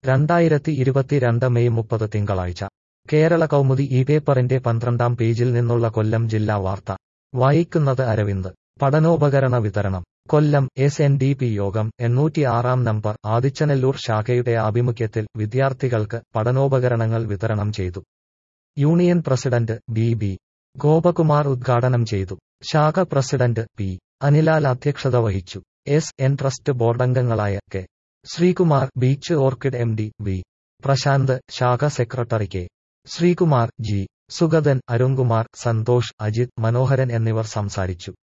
രണ്ടായിരത്തി ഇരുപത്തിരണ്ട് മെയ് മുപ്പത് തിങ്കളാഴ്ച കേരള കൗമുദി ഈ പേപ്പറിന്റെ പന്ത്രണ്ടാം പേജിൽ നിന്നുള്ള കൊല്ലം ജില്ലാ വാർത്ത വായിക്കുന്നത് അരവിന്ദ് പഠനോപകരണ വിതരണം Kollam S N D P യോഗം എണ്ണൂറ്റി ആറാം നമ്പർ ആദിച്ചനല്ലൂർ ശാഖയുടെ ആഭിമുഖ്യത്തിൽ വിദ്യാർത്ഥികൾക്ക് പഠനോപകരണങ്ങൾ വിതരണം ചെയ്തു union president B B Gopakumar ഉദ്ഘാടനം ചെയ്തു ശാഖ പ്രസിഡന്റ് പി അനിലാൽ അധ്യക്ഷത വഹിച്ചു എസ് എൻ ട്രസ്റ്റ് ബോർഡംഗങ്ങളായ K Sreekumar beach orchid M D V Prasanth ശാഖ secretary K Sreekumar G Sugathan Arunkumar Santhosh Ajith Manoharan എന്നിവർ സംസാരിച്ചു